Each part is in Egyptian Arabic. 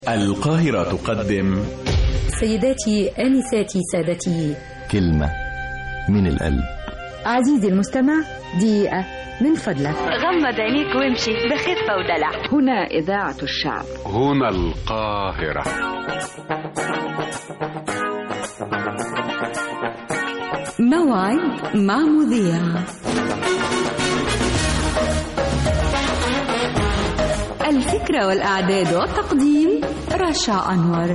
القاهرة تقدم سيداتي آنساتي سادتي كلمة من القلب عزيزي المستمع دقيقة من فضلك غمض عينيك وامشي بخفة ودلع هنا إذاعة الشعب هنا القاهرة موعد مع مذيع الفكرة والإعداد والتقديم رشا أنور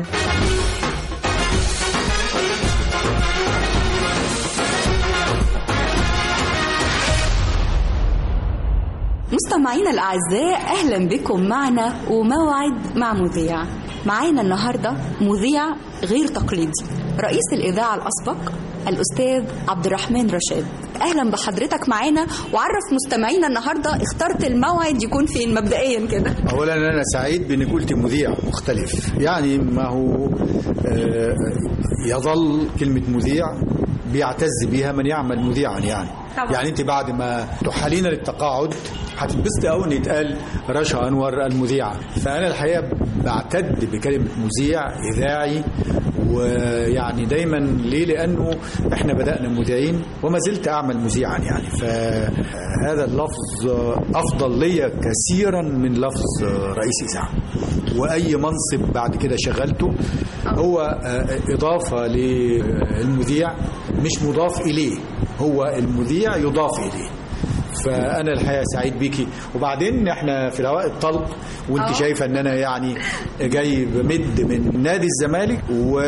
مستمعينا الأعزاء أهلا بكم معنا وموعد مع مذيع معانا النهاردة مذيع غير تقليدي رئيس الإذاعة الأسبق الأستاذ عبد الرحمن رشاد أهلا بحضرتك معانا وعرف مستمعينا النهاردة اخترت الموعد يكون فين مبدئيا كده اولا انا سعيد بانك قلت مذيع مختلف يعني ما هو آه، يظل كلمه مذيع بيعتز بيها من يعمل مذيعا يعني طبعا. يعني انت بعد ما تحالين للتقاعد هتتبسطي قوي ان يتقال رشا انور المذيعه فانا الحقيقه بعتد بكلمه مذيع اذاعي ويعني دايما ليه لانه احنا بدانا مذيعين وما زلت اعمل مذيعا يعني فهذا اللفظ افضل لي كثيرا من لفظ رئيس اذاعه واي منصب بعد كده شغلته هو اضافه للمذيع مش مضاف اليه هو المذيع يضاف اليه فانا الحقيقه سعيد بيكي وبعدين احنا في الهواء الطلق وانت شايفه ان انا يعني جاي بمد من نادي الزمالك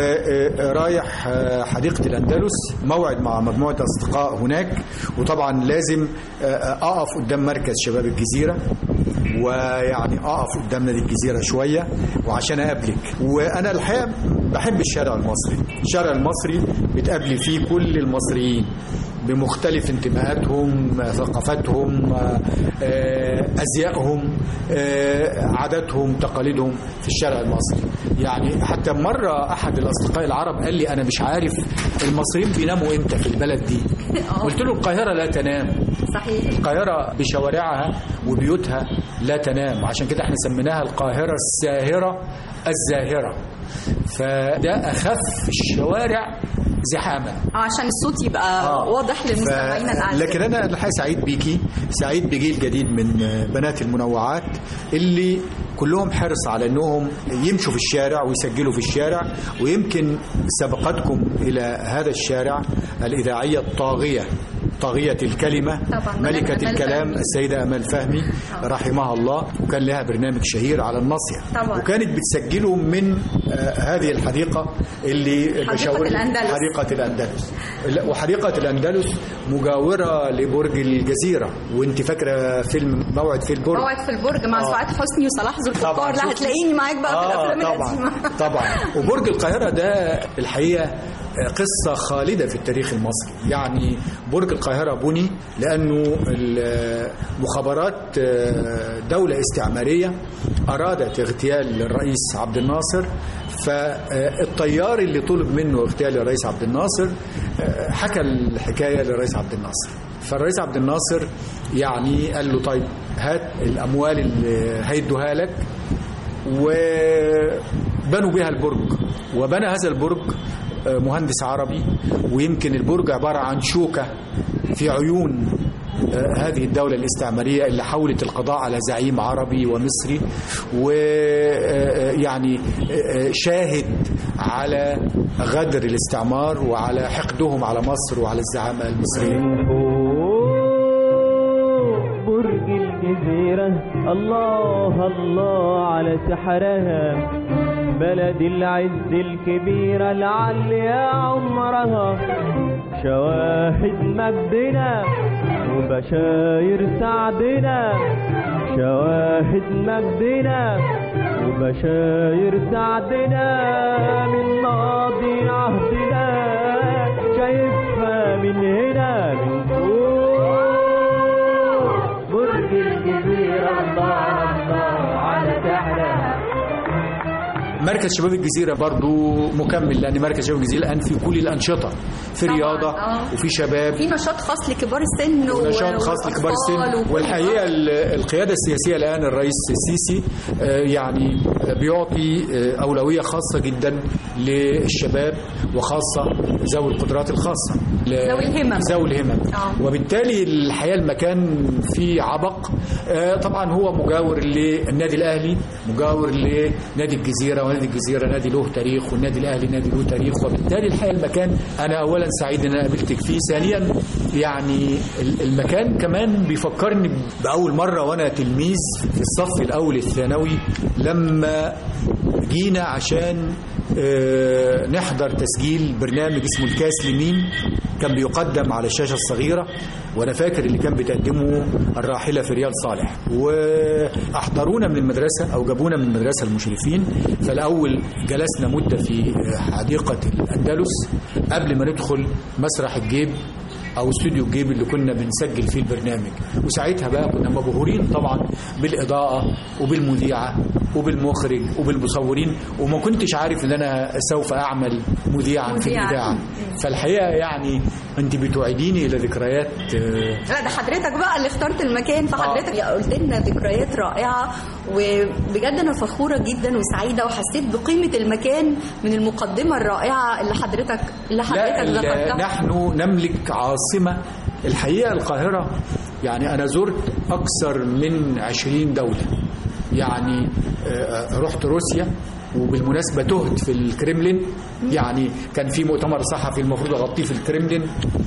ورايح حديقه الاندلس موعد مع مجموعه اصدقاء هناك وطبعا لازم اقف قدام مركز شباب الجزيره ويعني اقف قدام نادي الجزيره شويه وعشان اقابلك وانا الحقيقه بحب الشارع المصري الشارع المصري بتقابلي فيه كل المصريين بمختلف انتماءاتهم ثقافتهم آه، ازيائهم آه، عاداتهم تقاليدهم في الشارع المصري يعني حتى مره احد الاصدقاء العرب قال لي انا مش عارف المصريين بيناموا امتى في البلد دي قلت له القاهره لا تنام صحيح القاهرة بشوارعها وبيوتها لا تنام عشان كده احنا سميناها القاهرة الساهرة الزاهرة فده أخف الشوارع زحاما عشان الصوت يبقى آه. واضح للمستمعين ف- الأعزاء لكن انا الحقيقه سعيد بيكي سعيد بجيل جديد من بنات المنوعات اللي كلهم حرص على انهم يمشوا في الشارع ويسجلوا في الشارع ويمكن سبقتكم الى هذا الشارع الاذاعيه الطاغيه طاغية الكلمة طبعاً. ملكة أمال الكلام فهمي. السيدة أمال فهمي رحمها الله وكان لها برنامج شهير على الناصية طبعاً. وكانت بتسجله من آه، هذه الحديقة اللي حديقة بشاور- الأندلس. حديقة الأندلس لا، وحديقة الأندلس مجاورة لبرج الجزيرة وانت فاكرة فيلم موعد في البرج موعد في البرج مع آه. سعاد حسني وصلاح ذو الفقار طبعاً، لا شفتي؟ هتلاقيني معاك بقى في آه الافلام طبعا القديمه طبعا وبرج القاهرة ده الحقيقة قصة خالدة في التاريخ المصري يعني برج القاهرة بني لأنه المخابرات دولة استعمارية أرادت اغتيال الرئيس عبد الناصر فالطيار اللي طلب منه اغتيال الرئيس عبد الناصر حكى الحكاية للرئيس عبد الناصر فالرئيس عبد الناصر يعني قال له طيب هات الأموال اللي هيدوها لك وبنوا بها البرج وبنى هذا البرج آه، مهندس عربي ويمكن البرج عبارة عن شوكة في عيون آه، هذه الدولة الاستعمارية اللي حاولت القضاء على زعيم عربي ومصري ويعني شاهد على غدر الاستعمار وعلى حقدهم على مصر وعلى الزعامة المصرية برج الجزيرة الله الله على سحرها بلد العز الكبيرة العالية عمرها شواهد مجدنا وبشاير سعدنا شواهد مجدنا وبشاير سعدنا من ماضي عهدنا شايفها من هنا من فوق برج الجزيرة الله الله على سحرها مركز شباب الجزيره برضو مكمل لان مركز شباب الجزيره الان في كل الانشطه في طبعاً، رياضه آه. وفي شباب في نشاط خاص لكبار السن و- ونشاط خاص لكبار والأطفال السن وكل- والحقيقه ال- القياده السياسيه الان الرئيس السيسي آه، يعني بيعطي آه، اولويه خاصه جدا للشباب وخاصه ذوي القدرات الخاصه ل- ذوي الهمم. ذوي الهمم آه. وبالتالي الحقيقه المكان فيه عبق آه، طبعا هو مجاور للنادي الاهلي مجاور لنادي الجزيره ونادي الجزيره نادي له تاريخ والنادي الاهلي نادي له تاريخ وبالتالي الحقيقه المكان انا اولا سعيد ان انا قابلتك فيه ثانيا يعني ال- المكان كمان بيفكرني باول مره وانا تلميذ في الصف الاول الثانوي لما جينا عشان آه، نحضر تسجيل برنامج اسمه الكاس لمين كان بيقدم على الشاشه الصغيره وانا فاكر اللي كان بتقدمه الراحله في رياض صالح واحضرونا من المدرسه او جابونا من المدرسه المشرفين فالاول جلسنا مده في حديقه الاندلس قبل ما ندخل مسرح الجيب او استوديو الجيب اللي كنا بنسجل فيه البرنامج وساعتها بقى كنا مبهورين طبعا بالاضاءه وبالمذيعه وبالمخرج وبالمصورين وما كنتش عارف ان انا سوف اعمل مذيعا في مذيعاً. الاذاعه فالحقيقه يعني انت بتوعديني الى ذكريات آه، لا ده حضرتك بقى اللي اخترت المكان فحضرتك قلت لنا ذكريات رائعه وبجد انا فخوره جدا وسعيده وحسيت بقيمه المكان من المقدمه الرائعه اللي حضرتك اللي حضرتك لا ال- ذكرتها نحن نملك عاصمة الحقيقة القاهرة يعني أنا زرت أكثر من عشرين دولة يعني آه، رحت روسيا وبالمناسبة تهت في الكريملين يعني كان في مؤتمر صحفي المفروض أغطيه في الكريملين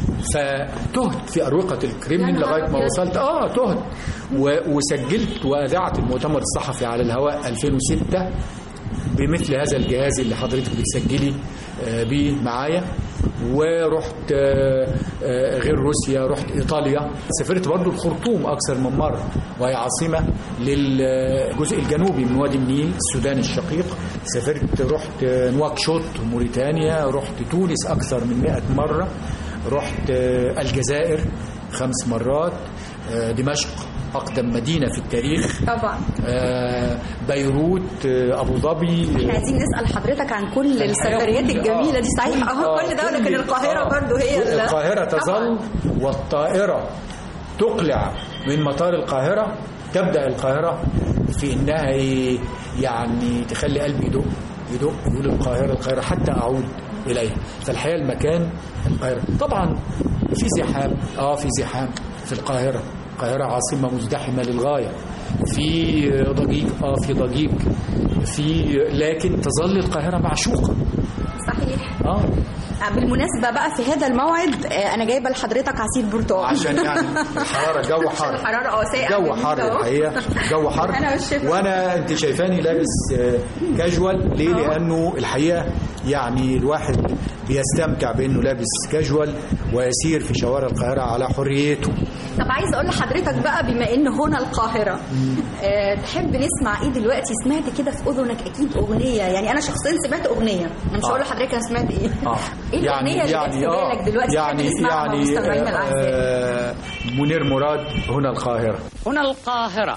فتهت في أروقة الكريملين يا نهار لغاية ما أبيض. وصلت آه تهت و- وسجلت وأذعت المؤتمر الصحفي على الهواء 2006 بمثل هذا الجهاز اللي حضرتك بتسجلي آه، بيه معايا ورحت آه، آه، غير روسيا رحت ايطاليا سافرت برضو الخرطوم اكثر من مره وهي عاصمه للجزء الجنوبي من وادي النيل السودان الشقيق سافرت رحت آه، نواكشوط موريتانيا رحت تونس اكثر من 100 مره رحت آه، الجزائر خمس مرات آه، دمشق اقدم مدينه في التاريخ طبعا آه، بيروت آه، ابو ظبي احنا عايزين نسال حضرتك عن كل السفريات الجميله دي صحيح اهو كل ده لكن القاهره برضو هي ال- القاهرة تظل والطائرة تقلع من مطار القاهرة تبدأ القاهرة في إنها إيه؟ يعني تخلي قلبي يدق يدق يقول القاهرة القاهرة حتى أعود إليها فالحقيقة المكان القاهرة طبعا في زحام آه في زحام في القاهرة القاهرة عاصمة مزدحمة للغاية في ضجيج اه في ضجيج في لكن تظل القاهرة معشوقة صحيح اه بالمناسبه بقى في هذا الموعد آه، انا جايبه لحضرتك عصير برتقال عشان يعني الحراره الجو حار الحراره اه ساقع جو جدا حر أهو. الحقيقه جو حر أنا والشفا. وانا انت شايفاني لابس آه، كاجوال ليه أهو. لانه الحقيقه يعني الواحد بيستمتع بانه لابس كاجوال ويسير في شوارع القاهره على حريته طب عايز اقول لحضرتك بقى بما ان هنا القاهره أه تحب نسمع ايه دلوقتي سمعت كده في اذنك اكيد اغنيه يعني انا شخصيا سمعت اغنيه انا مش آه. هقول لحضرتك انا سمعت ايه اه ايه الاغنيه اللي جت في بالك دلوقتي يعني تحب نسمعها مع يعني مستمعينا الاعزاء آه منير مراد هنا القاهره هنا القاهرة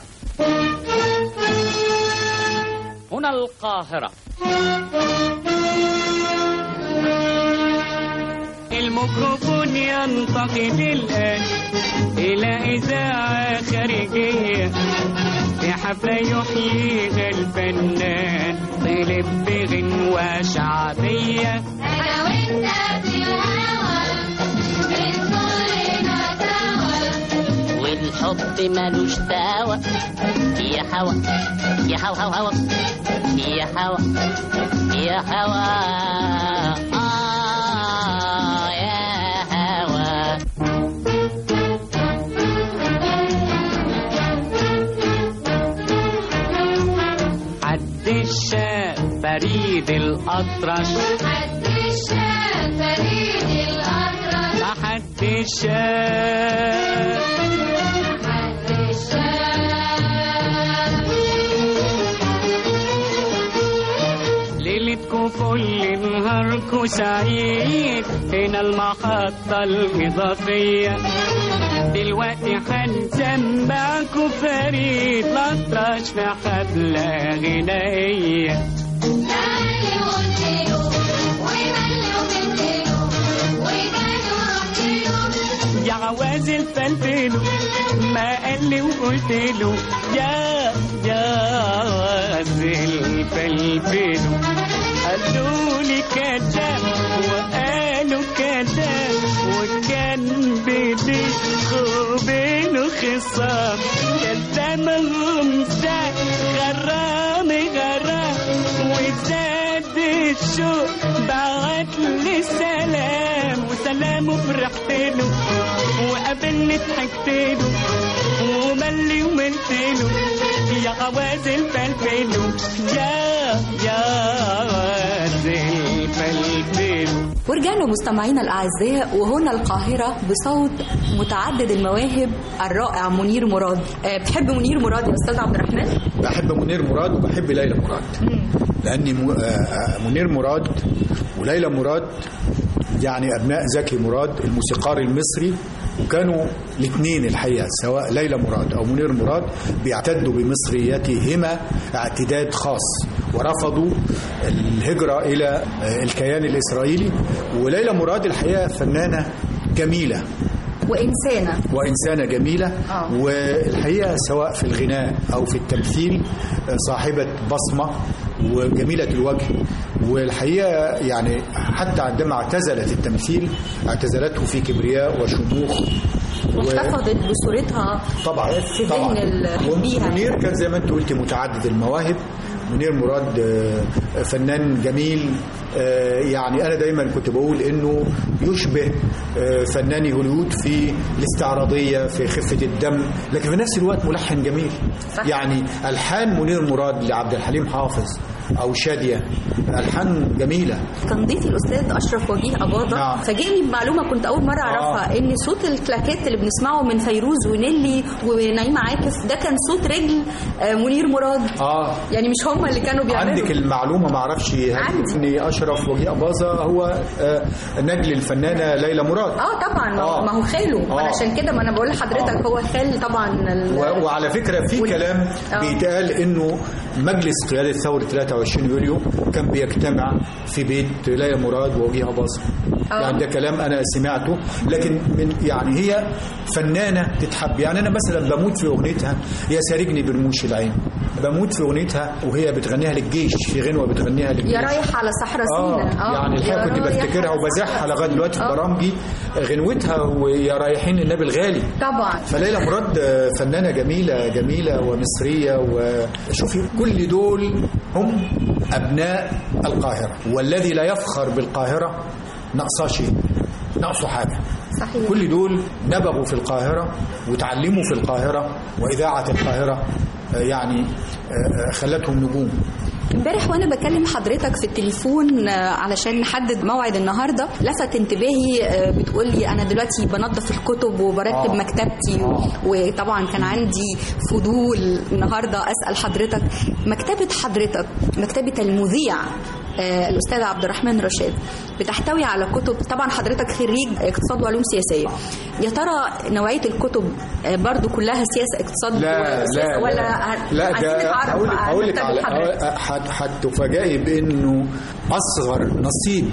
هنا القاهرة الميكروفون ينتقل الآن إلى إذاعة خارجية في حفلة يحييها الفنان طلب بغنوة شعبية أنا وأنت في الهوى بنطلنا سوا والحب ملوش دعوة يا هوا يا هوا هوا هوا يا هوا يا هوا آه يا هوا حد الشاف فريد الأطرش حد الشاف فريد الأطرش ما حد الشاف حد الشاف ليلتكو كل نهاركو سعيد هنا المحطة الإضافية دلوقتي هنسمعكو فريد الأطرش في حفلة غنائية لا عوازل فلفله ما قال لي وقلت له يا يا عوازل فلفله قالوا لي كذا وقالوا كذا وكان بيني وبينه خصام كلامهم زاد غرام غرام وزاد الشوق بعت لي سلام وسلامه فرحت له وقابلني ضحكت له وملي وملت له يا غوازل فلفله يا يا غوازل فلفله ورجعنا مستمعينا الأعزاء وهنا القاهرة بصوت متعدد المواهب الرائع منير مراد آه، بتحب منير مراد يا أستاذ عبد الرحمن؟ بحب منير مراد وبحب ليلى مراد لأن م- آه، آه، منير مراد وليلى مراد يعني أبناء زكي مراد الموسيقار المصري وكانوا الاثنين الحقيقة سواء ليلى مراد أو منير مراد بيعتدوا بمصريتهما اعتداد خاص ورفضوا الهجرة إلى آه، الكيان الإسرائيلي وليلى مراد الحقيقة فنانة جميلة وإنسانة وإنسانة جميلة آه. والحقيقة سواء في الغناء أو في التمثيل آه، صاحبة بصمة وجميلة الوجه والحقيقة يعني حتى عندما اعتزلت التمثيل اعتزلته في كبرياء وشموخ و- واحتفظت بصورتها طبعا في طبعا ذهن ال- بيها منير كان زي ما انت قلت متعدد المواهب منير مراد آه، فنان جميل آه، يعني انا دايما كنت بقول انه يشبه آه، فناني هوليوود في الاستعراضيه في خفه الدم لكن في نفس الوقت ملحن جميل صح. يعني الحان منير مراد لعبد الحليم حافظ او شاديه الحان جميله كان ضيفي الاستاذ اشرف وجيه اباضه نعم. فاجئني بمعلومه كنت اول مره اعرفها ان صوت الكلاكات اللي بنسمعه من فيروز ونيلي ونعيمه عاكف ده كان صوت رجل آه، منير مراد اه يعني مش هم اللي كانوا بيعملوا عندك المعلومه ما اعرفش هل عندي. ان اشرف وجيه اباظه هو آه، نجل الفنانه ليلى مراد اه طبعا ما هو- آه. ما هو خاله ما انا آه. عشان كده ما انا بقول لحضرتك هو خال طبعا ال- و- وعلى فكره في وال- كلام آه. بيتقال انه مجلس قياده ثوره 23 يوليو كان بيجتمع في بيت ليلى مراد ووجيه باظه آه. يعني ده كلام انا سمعته لكن من يعني هي فنانه تتحب يعني انا مثلا بموت في اغنيتها يا سارجني برموش العين بموت في اغنيتها وهي بتغنيها للجيش في غنوه بتغنيها للجيش يا رايح على صحراء اه سينا يعني الحقيقه يا كنت رايح بفتكرها على وبزحها صحراء لغايه دلوقتي في آه. برامجي غنوتها ويا رايحين النبي الغالي طبعا فليلى مراد فنانة جميلة جميلة ومصرية وشوفي كل دول هم أبناء القاهرة والذي لا يفخر بالقاهرة نقصاه شيء نقصه حاجة صحيح كل دول نبغوا في القاهرة وتعلموا في القاهرة وإذاعة القاهرة آه، يعني آه، آه، خلتهم نجوم امبارح وانا بكلم حضرتك في التليفون آه، علشان نحدد موعد النهارده لفت انتباهي آه، بتقول لي انا دلوقتي بنظف الكتب وبرتب آه. مكتبتي و- آه. وطبعا كان عندي فضول النهارده اسال حضرتك مكتبه حضرتك مكتبه المذيع آه، الاستاذ عبد الرحمن رشاد بتحتوي على كتب طبعا حضرتك خريج اقتصاد وعلوم سياسيه يا ترى نوعيه الكتب آه، برضو كلها سياسه اقتصاد لا وسياسة لا ولا لا, لا عايزين ده نتعرف هقول لك عن هقول لك مكتبة على حضرتك. هت- هتفاجئي بانه اصغر نصيب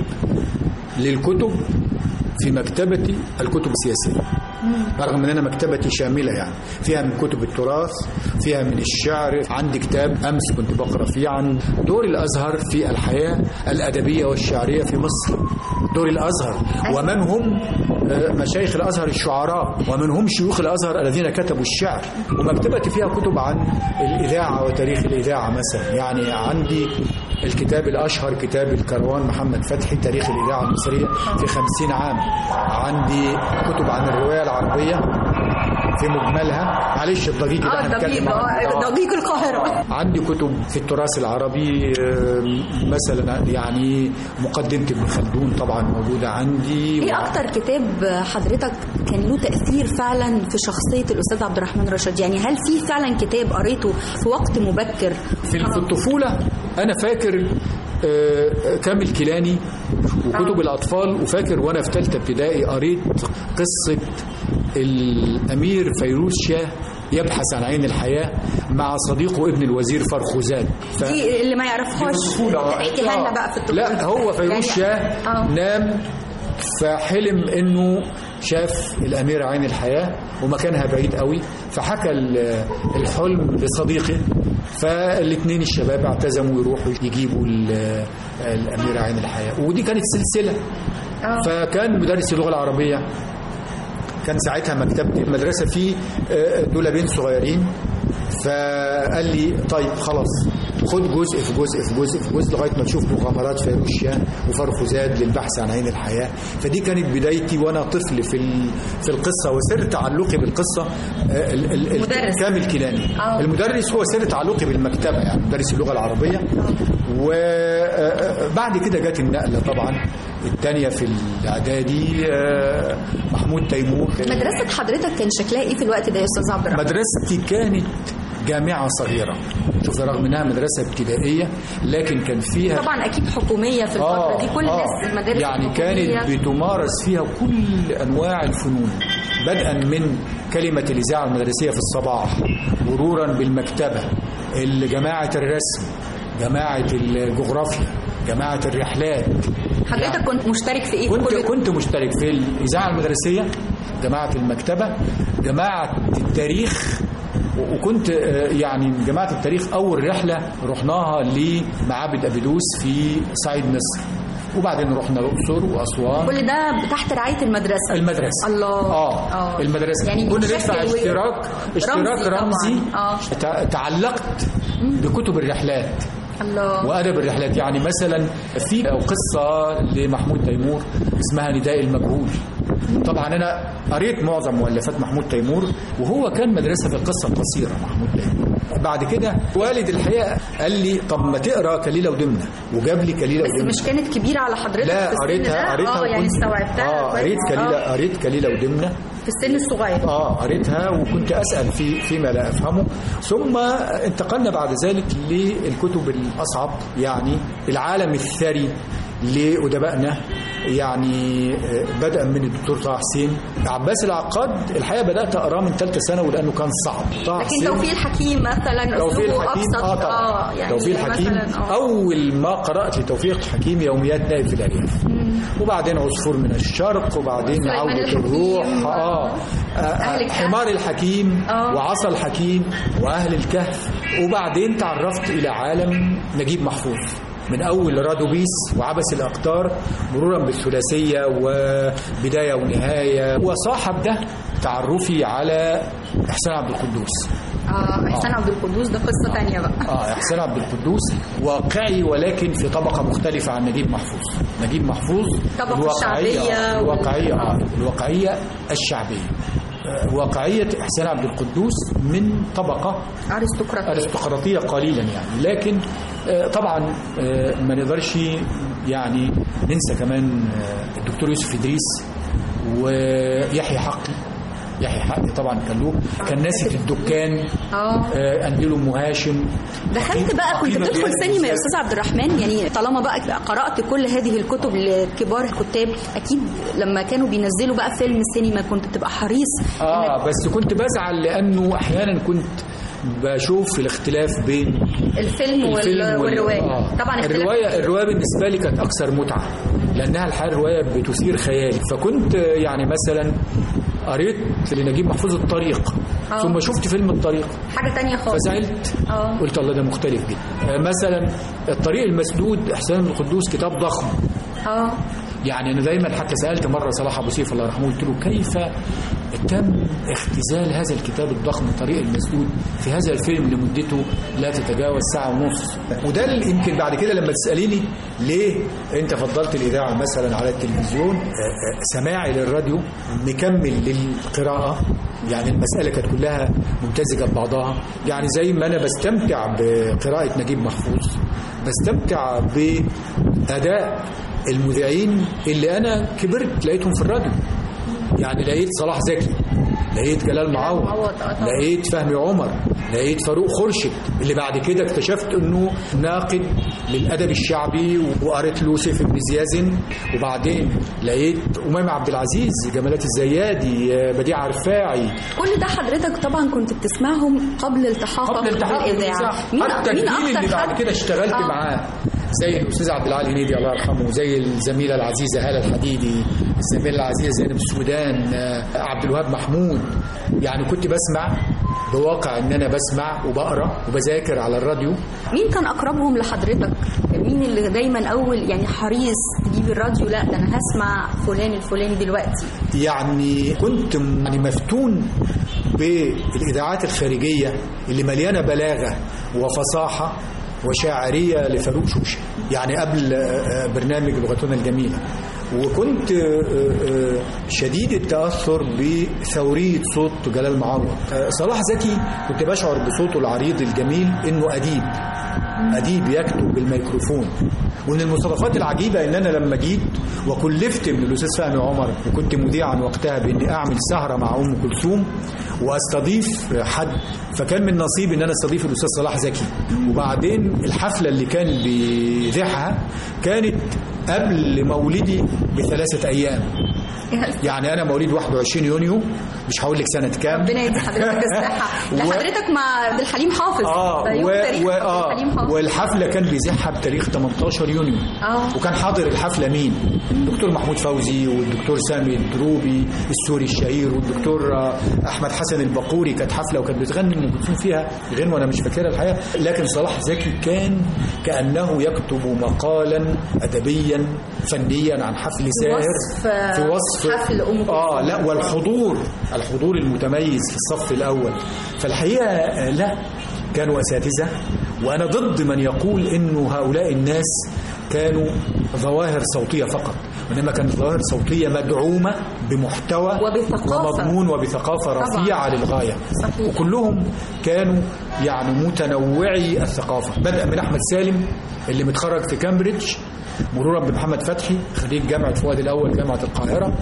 للكتب في مكتبتي الكتب السياسيه رغم ان انا مكتبتي شامله يعني فيها من كتب التراث فيها من الشعر عندي كتاب امس كنت بقرا فيه عن دور الازهر في الحياه الادبيه والشعريه في مصر دور الازهر ومن هم آه، مشايخ الازهر الشعراء ومن هم شيوخ الازهر الذين كتبوا الشعر ومكتبتي فيها كتب عن الاذاعه وتاريخ الاذاعه مثلا يعني عندي الكتاب الاشهر كتاب الكروان محمد فتحي تاريخ الاذاعه المصريه في خمسين عام عندي كتب عن الروايه العربيه في مجملها معلش الضجيج ده اه هنتكلم دقيق عنه. آه، دقيق القاهرة عندي كتب في التراث العربي آه، مثلا يعني مقدمة ابن خلدون طبعا موجودة عندي ايه اكتر كتاب حضرتك كان له تاثير فعلا في شخصيه الاستاذ عبد الرحمن رشاد يعني هل في فعلا كتاب قريته في وقت مبكر في في الطفولة أنا فاكر آه، كامل كيلاني وكتب الأطفال وفاكر وأنا في ثالثة ابتدائي قريت قصة الأمير فيروز شاه يبحث عن عين الحياة مع صديقه ابن الوزير فرخوزاد ف... دي اللي ما يعرفهاش احكيها لنا بقى في الطفوله لا هو فيروز يعني- شاه آه. نام فحلم انه شاف الأميرة عين الحياة ومكانها بعيد قوي فحكى ال- الحلم لصديقه فالاثنين الشباب اعتزموا يروحوا يجيبوا ال- الأميرة عين الحياة ودي كانت سلسلة فكان مدرس اللغة العربية كان ساعتها مكتبة المدرسة فيه آه، دولابين صغيرين فقال لي طيب خلاص خد جزء في جزء في جزء في جزء لغايه ما تشوف مغامرات فيروشيا وفرخزاد للبحث عن عين الحياه فدي كانت بدايتي وانا طفل في ال- في القصه وسر تعلقي بالقصه آه، ال- ال- ال- مدرس. كامل كيلاني آه. المدرس هو سر تعلقي بالمكتبه يعني مدرس اللغه العربيه وبعد كده جت النقله طبعا الثانيه في الاعدادي آه، محمود تيمور مدرسة حضرتك كان شكلها ايه في الوقت ده يا استاذ عبد الرحمن؟ مدرستي كانت جامعة صغيرة شوف رغم انها مدرسة ابتدائية لكن كان فيها طبعا اكيد حكومية في الفترة دي كل الناس المدارس يعني الحكومية. كانت بتمارس فيها كل انواع الفنون بدءا من كلمة الإذاعة المدرسية في الصباح مرورا بالمكتبة جماعة الرسم جماعة الجغرافيا جماعة الرحلات حضرتك كنت مشترك في ايه؟ في كنت كل كنت مشترك في الإذاعة المدرسية جماعة المكتبة جماعة التاريخ و- وكنت آه، يعني من جماعة التاريخ أول رحلة رحناها لمعابد أبيدوس في صعيد مصر وبعدين رحنا الأقصر وأسوان كل ده تحت رعاية المدرسة المدرسة الله اه المدرسة يعني كنا بشكل ندفع و- اشتراك اشتراك طبعاً. رمزي اه تع- تعلقت بكتب الرحلات الله وادب الرحلات يعني مثلا في قصه لمحمود تيمور اسمها نداء المجهول طبعا انا قريت معظم مؤلفات محمود تيمور وهو كان مدرسه في القصه القصيره محمود تيمور بعد كده والد الحقيقه قال لي طب ما تقرا كليله ودمنه وجاب لي كليله بس ودمنه مش كانت كبيرة على حضرتك لا في السن قريتها ده؟ قريتها اه يعني وكنت- استوعبتها اه كويس. قريت كليله آه. قريت كليله ودمنه في السن الصغير اه قريتها وكنت اسال في فيما لا افهمه ثم انتقلنا بعد ذلك للكتب الاصعب يعني العالم الثري لادبائنا يعني آه، بدءا من الدكتور طه حسين عباس العقاد الحقيقه بدات اقراه من ثالثه ثانوي لانه كان صعب طه لكن حسين توفيق الحكيم مثلا توفيق اسلوبه الحكيم ابسط اه طبعا يعني توفيق الحكيم مثلا اه اول ما قرات لتوفيق الحكيم يوميات نائب في الارياف وبعدين عصفور من الشرق وبعدين سليمان عودة الحكيم. الروح اه, آه, أهل آه الكهف. حمار الحكيم آه. وعصا الحكيم واهل الكهف وبعدين تعرفت الى عالم نجيب محفوظ من اول رادوبيس وعبس الاقطار مرورا بالثلاثيه وبدايه ونهايه وصاحب ده تعرفي على احسان عبد القدوس اه احسان عبد القدوس ده قصة تانية بقى اه احسان عبد القدوس واقعي ولكن في طبقه مختلفه عن نجيب محفوظ نجيب محفوظ طبقة الواقعيه الشعبية الواقعيه اه الواقعيه الشعبيه آه، واقعيه احسان عبد القدوس من طبقه ارستقراطية ارستقراطيه قليلا يعني لكن آه، طبعا آه، ما نقدرش يعني ننسى كمان آه، الدكتور يوسف ادريس ويحيى حقي يحيى حقي طبعا كان له كان ناسف الدكان اه آه، انديل ام هاشم دخلت بقى كنت عقيمة بتدخل ديانة سينما يا الإسلام. استاذ عبد الرحمن يعني طالما بقى قرات كل هذه الكتب لكبار الكتاب اكيد لما كانوا بينزلوا بقى فيلم سينما كنت بتبقى حريص اه بس كنت بزعل لانه احيانا كنت بشوف الاختلاف بين الفيلم, وال... الفيلم وال- والروايه آه. طبعا اختلاف الروايه الروايه بالنسبه لي كانت اكثر متعه لانها الحقيقه الروايه بتثير خيالي فكنت آه، يعني مثلا قريت لنجيب محفوظ الطريق آه. ثم شفت فيلم الطريق حاجه تانية خالص فزعلت اه قلت الله ده مختلف جدا آه، مثلا الطريق المسدود احسان القدوس كتاب ضخم اه يعني انا دايما حتى سالت مره صلاح ابو سيف الله يرحمه قلت له كيف تم اختزال هذا الكتاب الضخم الطريق المسدود في هذا الفيلم لمدته لا تتجاوز ساعه ونص وده اللي يمكن بعد كده لما تساليني ليه انت فضلت الاذاعه مثلا على التلفزيون آه، آه، سماعي للراديو مكمل للقراءه يعني المسألة كانت كلها ممتزجة ببعضها يعني زي ما أنا بستمتع بقراءة نجيب محفوظ بستمتع بأداء المذيعين اللي أنا كبرت لقيتهم في الراديو يعني لقيت صلاح زكي لقيت جلال معوض معوض، آه طبعا. لقيت فهمي عمر لقيت فاروق خورشيد اللي بعد كده اكتشفت انه ناقد للادب الشعبي وقريت له سيف بن زيازن وبعدين لقيت امامه عبد العزيز جمالات الزيادي آه، بديع رفاعي كل ده حضرتك طبعا كنت بتسمعهم قبل التحاقك قبل التحاق بالاذاعه بالإذاعة. حتى مين الجيل اللي اكتر بعد حد كده اشتغلت آه. معاه زي الاستاذ عبد العالي هنيدي الله يرحمه زي الزميله العزيزه هاله الحديدي الزميله العزيزه زينب السودان آه، عبد الوهاب محمود يعني كنت بسمع بواقع ان انا بسمع وبقرا وبذاكر على الراديو مين كان اقربهم لحضرتك مين اللي دايما اول يعني حريص تجيب الراديو لا ده انا هسمع فلان الفلاني دلوقتي يعني كنت م- يعني مفتون بالاذاعات الخارجيه اللي مليانه بلاغه وفصاحه وشاعريه لفاروق شوشه يعني قبل آه، آه، برنامج لغتنا الجميله وكنت آه، آه، شديد التاثر بثوريه صوت جلال معوض آه، صلاح زكي كنت بشعر بصوته العريض الجميل انه اديب اديب يكتب بالميكروفون ومن المصادفات العجيبه ان انا لما جيت وكلفت من الاستاذ فهمي عمر وكنت مذيعا وقتها باني اعمل سهره مع ام كلثوم واستضيف حد فكان من نصيبي ان انا استضيف الاستاذ صلاح زكي وبعدين الحفله اللي كان بيذيعها كانت قبل مولدي بثلاثه ايام يعني انا مواليد 21 يونيو مش هقول لك سنه كام ربنا يدي حضرتك الصحه لا و- حضرتك مع عبد الحليم حافظ اه ده يوم و... تاريخ و... عبد آه الحليم حافظ والحفله كان بيذيعها بتاريخ 18 يونيو اه وكان حاضر الحفله مين؟ الدكتور محمود فوزي والدكتور سامي الدروبي السوري الشهير والدكتور آه، احمد حسن البقوري كانت حفله وكانت بتغني ام كلثوم فيها غنوه انا مش فاكرها الحقيقه لكن صلاح زكي كان كانه يكتب مقالا ادبيا فنيا عن حفل ساهر وصف، آه، في وصف حفل أم كلثوم. اه لا والحضور الحضور المتميز في الصف الاول فالحقيقه آه، لا كانوا اساتذه وانا ضد من يقول انه هؤلاء الناس كانوا ظواهر صوتيه فقط وانما كانت ظواهر صوتيه مدعومه بمحتوى وبثقافة. ومضمون وبثقافه طبعاً. رفيعه للغايه صحيح. وكلهم كانوا يعني متنوعي الثقافه بدأ من احمد سالم اللي متخرج في كامبريدج مرورا بمحمد فتحي خريج جامعه فؤاد الاول جامعه القاهره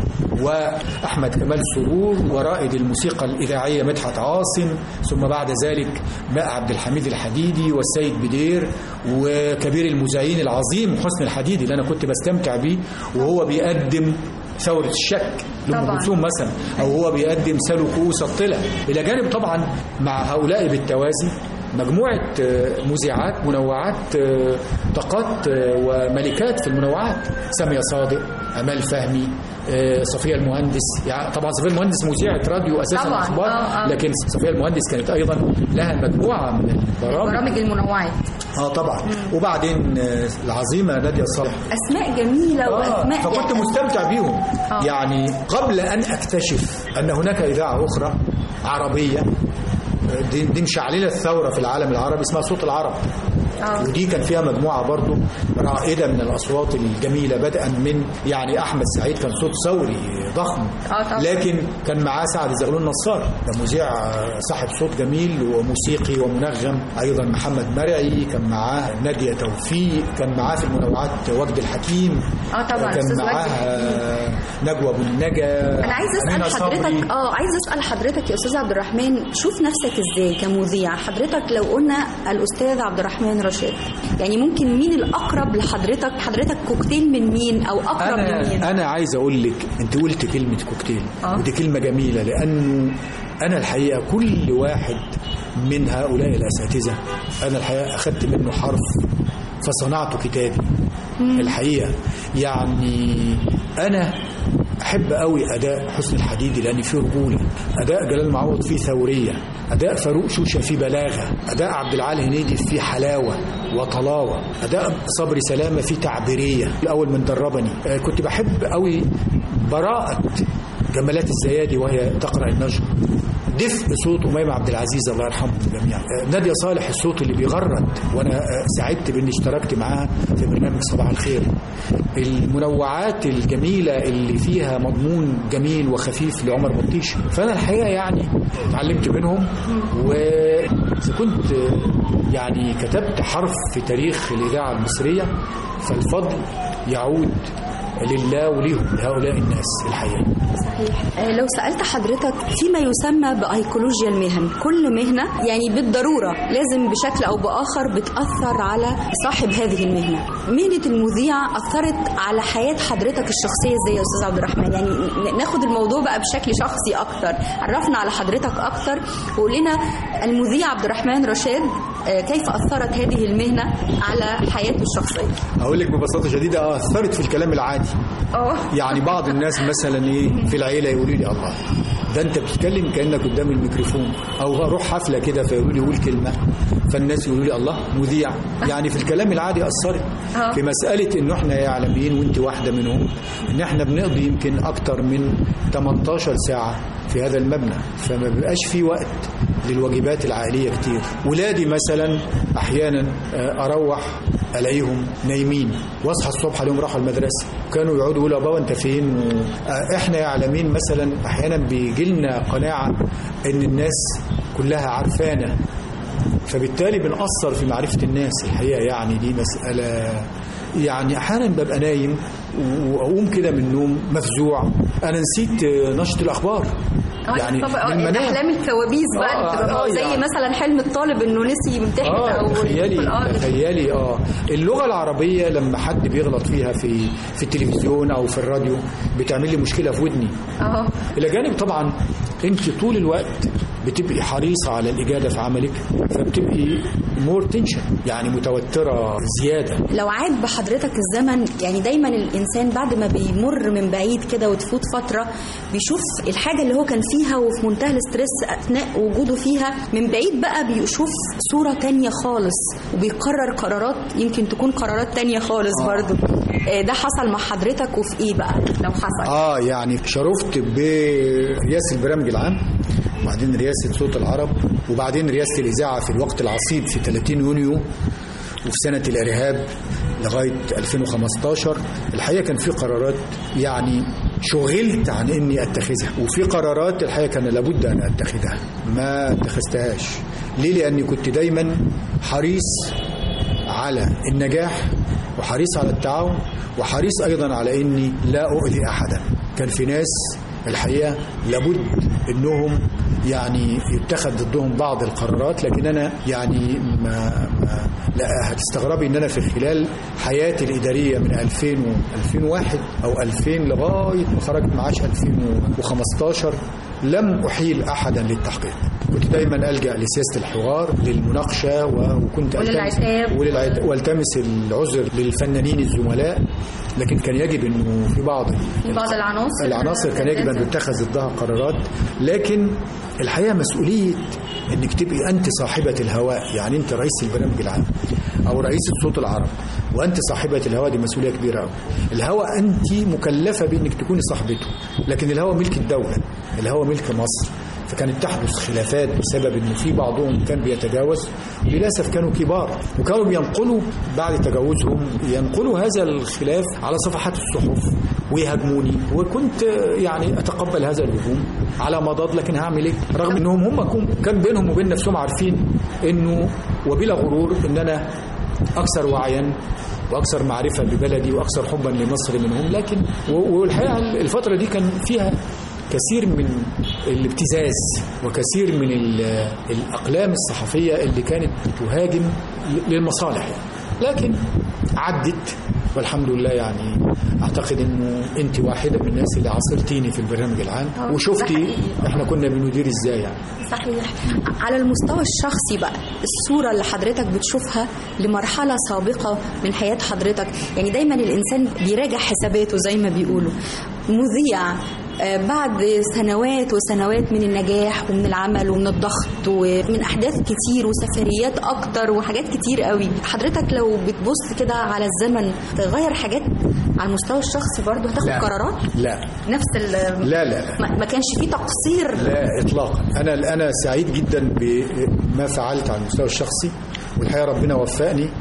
واحمد كمال سرور ورائد الموسيقى الاذاعيه مدحت عاصم ثم بعد ذلك ماء عبد الحميد الحديدي والسيد بدير وكبير المذيعين العظيم حسن الحديدي اللي انا كنت بستمتع بيه وهو بيقدم ثورة الشك لأم طبعاً. كلثوم مثلا أو هو بيقدم سلو كؤوس الطلع إلى جانب طبعا مع هؤلاء بالتوازي مجموعة آه، مذيعات منوعات آه، طاقات آه، وملكات في المنوعات سامية صادق أمال فهمي آه، صفية المهندس يعني طبعا صفية المهندس مذيعة راديو أساسا طبعاً. أخبار آه، آه. لكن صفية المهندس كانت أيضا لها مجموعة من البرامج برامج المنوعات اه طبعا وبعدين آه، العظيمة نادية صالح اسماء جميله آه واسماء فكنت يعني- مستمتع بيهم آه. يعني قبل أن أكتشف أن هناك إذاعة أخرى عربية آه، دي, دي مشعللة الثورة في العالم العربي اسمها صوت العرب آه. ودي كان فيها مجموعة برضو رائدة من الأصوات الجميلة بدءا من يعني أحمد سعيد كان صوت ثوري ضخم آه طبعا. لكن كان معاه سعد زغلول نصار ده مذيع آه، صاحب صوت جميل وموسيقي ومنغم أيضا محمد مرعي كان معاه نادية توفيق كان معاه في المنوعات وجد الحكيم اه طبعا كان استاذ معاه وجدي آه، نجوى ابو النجا انا عايز أمينة اسال صبري. حضرتك اه عايز اسال حضرتك يا استاذ عبد الرحمن شوف نفسك ازاي كمذيع حضرتك لو قلنا الاستاذ عبد الرحمن رشاد يعني ممكن مين الاقرب لحضرتك حضرتك كوكتيل من مين او اقرب من مين انا انا عايز اقول لك انت قلت كلمه كوكتيل آه. ودي كلمه جميله لانه انا الحقيقه كل واحد من هؤلاء الاساتذه انا الحقيقه اخذت منه حرف فصنعت كتابي الحقيقه يعني انا احب قوي اداء حسن الحديدي لان فيه رجوله اداء جلال معوض فيه ثوريه اداء فاروق شوشه فيه بلاغه اداء عبد العال هنيدي فيه حلاوه وطلاوه اداء صبري سلامه فيه تعبيريه الاول من دربني آه، كنت بحب قوي براءه جمالات الزيادي وهي تقرا النجم دفء صوت أميمة عبد العزيز الله يرحمهم جميعا آه، نادية صالح الصوت اللي بيغرد وأنا آه، سعدت بإني اشتركت معاها في برنامج صباح الخير المنوعات الجميلة اللي فيها مضمون جميل وخفيف لعمر بطيش فأنا الحقيقة يعني اتعلمت منهم وإذا كنت آه، يعني كتبت حرف في تاريخ الإذاعة المصرية فالفضل يعود لله وليهم لهؤلاء الناس الحقيقة صحيح آه، لو سألت حضرتك فيما يسمى بأيكولوجيا المهن كل مهنة يعني بالضرورة لازم بشكل أو بآخر بتأثر على صاحب هذه المهنة مهنة المذيع أثرت على حياة حضرتك الشخصية ازاي يا أستاذ عبد الرحمن يعني ن- ناخد الموضوع بقى بشكل شخصي أكتر عرفنا على حضرتك أكتر وقول لنا المذيع عبد الرحمن رشاد آه، كيف اثرت هذه المهنه على حياته الشخصيه اقول لك ببساطه شديده اه اثرت في الكلام العادي اه يعني بعض الناس مثلا ايه في العيله يقولوا لي الله ده انت بتتكلم كانك قدام الميكروفون او اروح حفله كده فيقولوا لي قول كلمه فالناس يقولوا لي الله مذيع يعني في الكلام العادي اثرت آه. في مساله انه احنا يا عالميين وانت واحده منهم ان احنا بنقضي يمكن اكتر من 18 ساعه في هذا المبنى فما بيبقاش في وقت للواجبات العائليه كتير ولادي مثلا احيانا آه، اروح الاقيهم نايمين واصحى الصبح اليوم راحوا المدرسه كانوا يقعدوا يقولوا يا بابا انت فين و... آه، احنا يا عالمين مثلا احيانا بيجي لنا قناعه ان الناس كلها عارفانا فبالتالي بنأثر في معرفة الناس الحقيقة يعني دي مسألة يعني أحيانا ببقى نايم وأقوم كده من النوم مفزوع أنا نسيت آه، نشرة الأخبار يعني طبعا من المنام. احلام الكوابيس بقى آه، اللي بتبقى آه، زي يعني. مثلا حلم الطالب انه نسي يمتحن اه او تخيلي آه، تخيلي اه اللغه العربيه لما حد بيغلط فيها في في التلفزيون او في الراديو بتعمل لي مشكله في ودني اه الى جانب طبعا انت طول الوقت بتبقي حريصه على الاجاده في عملك فبتبقي مور تنشن يعني متوتره زياده لو عاد بحضرتك الزمن يعني دايما الانسان بعد ما بيمر من بعيد كده وتفوت فتره بيشوف الحاجه اللي هو كان فيها وفي منتهى الاسترس اثناء وجوده فيها من بعيد بقى بيشوف صوره تانية خالص وبيقرر قرارات يمكن تكون قرارات تانية خالص برضو آه، ده حصل مع حضرتك وفي ايه بقى لو حصل اه يعني شرفت برئاسه البرنامج العام وبعدين رئاسه صوت العرب وبعدين رئاسه الاذاعه في الوقت العصيب في 30 يونيو وفي سنه الارهاب لغايه 2015 الحقيقه كان في قرارات يعني شغلت عن اني اتخذها وفي قرارات الحقيقه كان لابد ان اتخذها ما اتخذتهاش ليه لاني كنت دايما حريص على النجاح وحريص على التعاون وحريص ايضا على اني لا اؤذي احدا كان في ناس الحقيقه لابد انهم يعني يتخذ ضدهم بعض القرارات لكن انا يعني ما, ما لا هتستغربي ان انا في خلال حياتي الاداريه من 2000 و 2001 او 2000 لغايه ما خرجت معاش 2015 لم احيل احدا للتحقيق كنت دايما الجا لسياسه الحوار للمناقشه و- وكنت ألتمس- وللعتاب. وللعت- والتمس العذر للفنانين الزملاء لكن كان يجب انه في بعض في بعض العناصر العناصر كان يجب ان تتخذ ضدها قرارات لكن الحقيقه مسؤوليه انك تبقي انت صاحبه الهواء يعني انت رئيس البرنامج العام او رئيس صوت العرب وانت صاحبه الهواء دي مسؤوليه كبيره قوي الهواء انت مكلفه بانك تكوني صاحبته لكن الهواء ملك الدوله الهواء ملك مصر فكانت تحدث خلافات بسبب انه في بعضهم كان بيتجاوز للاسف كانوا كبار وكانوا بينقلوا بعد تجاوزهم ينقلوا هذا الخلاف على صفحات الصحف ويهاجموني وكنت يعني اتقبل هذا الهجوم على مضض لكن هعمل ايه؟ رغم انهم هم كون- كان بينهم وبين نفسهم عارفين انه وبلا غرور ان انا اكثر وعيا واكثر معرفه ببلدي واكثر حبا لمصر منهم لكن و- والحقيقه الفتره دي كان فيها كثير من الابتزاز وكثير من ال- الأقلام الصحفية اللي كانت بتهاجم للمصالح يعني. لكن عدت والحمد لله يعني اعتقد انه انت واحده من الناس اللي عاصرتيني في البرنامج العام آه، وشفتي ده حقيقي. احنا كنا بندير ازاي يعني صحيح على المستوى الشخصي بقى الصورة اللي حضرتك بتشوفها لمرحلة سابقة من حياة حضرتك يعني دايما الإنسان بيراجع حساباته زي ما بيقولوا مذيع آه، بعد سنوات وسنوات من النجاح ومن العمل ومن الضغط ومن احداث كتير وسفريات اكتر وحاجات كتير قوي حضرتك لو بتبص كده على الزمن تغير حاجات على المستوى الشخصي برضه هتاخد لا. قرارات لا نفس ال لا لا لا ما ما كانش فيه تقصير لا اطلاقا انا انا سعيد جدا بما فعلت على المستوى الشخصي والحقيقه ربنا وفقني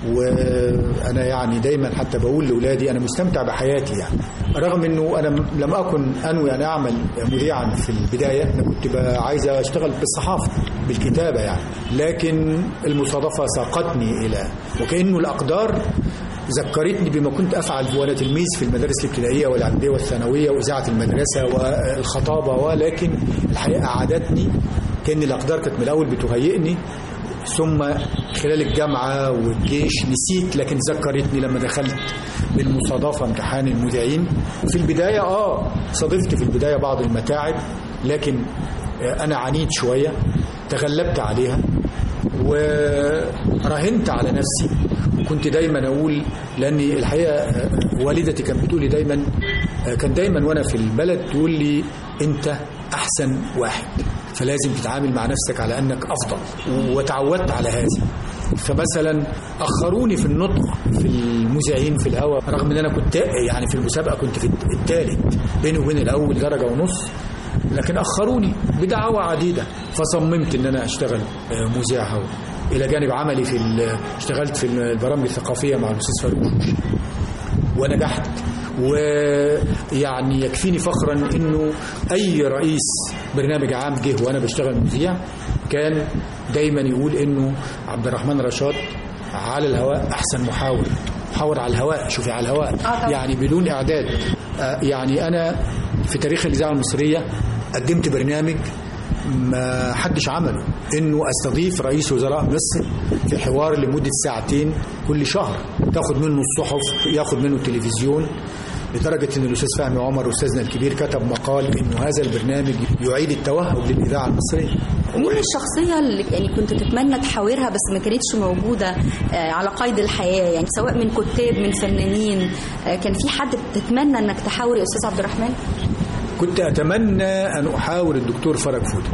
وانا يعني دايما حتى بقول لاولادي انا مستمتع بحياتي يعني رغم انه انا م- لم اكن انوي ان اعمل مذيعا في البدايه انا كنت بقى عايز اشتغل بالصحافه بالكتابه يعني لكن المصادفه ساقتني الى وكانه الاقدار ذكرتني بما كنت افعل وانا تلميذ في المدارس الابتدائيه والاعداديه والثانويه واذاعه المدرسه والخطابه ولكن الحقيقه اعادتني كان الاقدار كانت من الاول بتهيئني ثم خلال الجامعه والجيش نسيت لكن ذكرتني لما دخلت بالمصادفه امتحان المذيعين في البدايه اه صادفت في البدايه بعض المتاعب لكن آه، انا عنيد شويه تغلبت عليها وراهنت على نفسي وكنت دايما اقول لاني الحقيقه آه، والدتي كانت بتقول لي دايما آه، كان دايما وانا في البلد تقول لي انت احسن واحد فلازم تتعامل مع نفسك على انك افضل وتعودت على هذا فمثلا اخروني في النطق في المذيعين في الهواء رغم ان انا كنت يعني في المسابقه كنت في الثالث بيني وبين الاول درجه ونص لكن اخروني بدعوى عديده فصممت ان انا اشتغل آه، مذيع هواء الى جانب عملي في ال- اشتغلت في البرامج الثقافيه مع الاستاذ فاروق جوش ونجحت ويعني يكفيني فخرا انه اي رئيس برنامج عام جه وانا بشتغل مذيع كان دايما يقول انه عبد الرحمن رشاد على الهواء احسن محاور محاور على الهواء شوفي على الهواء طبعا. يعني بدون اعداد آه، يعني انا في تاريخ الاذاعه المصريه قدمت برنامج ما حدش عمله انه استضيف رئيس وزراء مصر في حوار لمده ساعتين كل شهر تاخد منه الصحف ياخد منه التلفزيون لدرجه ان الاستاذ فهمي عمر استاذنا الكبير كتب مقال انه هذا البرنامج يعيد التوهج للاذاعه المصريه مين الشخصية اللي يعني كنت تتمنى تحاورها بس ما كانتش موجودة آه، على قيد الحياة يعني سواء من كتاب من فنانين آه، كان في حد تتمنى انك تحاور يا استاذ عبد الرحمن كنت اتمنى ان احاور الدكتور فرج فوده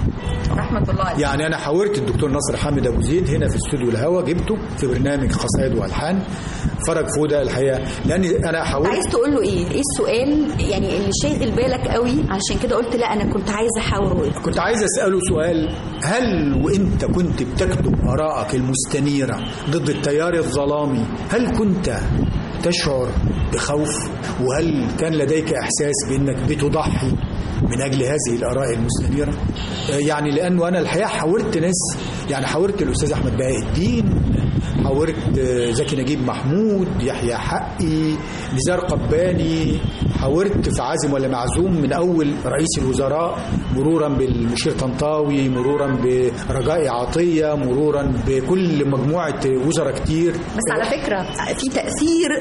رحمة الله عليه يعني انا حاورت الدكتور ناصر حامد ابو زيد هنا في استوديو الهوا جبته في برنامج قصائد والحان فرج فوده الحقيقه لاني انا حاورت عايز تقول له ايه؟ ايه السؤال يعني اللي شاغل بالك قوي علشان كده قلت لا انا كنت عايزه احاوره ايه؟ كنت عايز اساله سؤال هل وانت كنت بتكتب ارائك المستنيره ضد التيار الظلامي هل كنت تشعر بخوف وهل كان لديك احساس بانك بتضحي من اجل هذه الاراء المستنيره آه، يعني لانه انا الحقيقه حاورت ناس يعني حاورت الاستاذ احمد بهاء الدين حاورت آه، زكي نجيب محمود يحيى حقي نزار قباني حاورت في عازم ولا معزوم من اول رئيس الوزراء مرورا بالمشير طنطاوي مرورا برجاء عطيه مرورا بكل مجموعه وزراء كتير بس على فكره في تاثير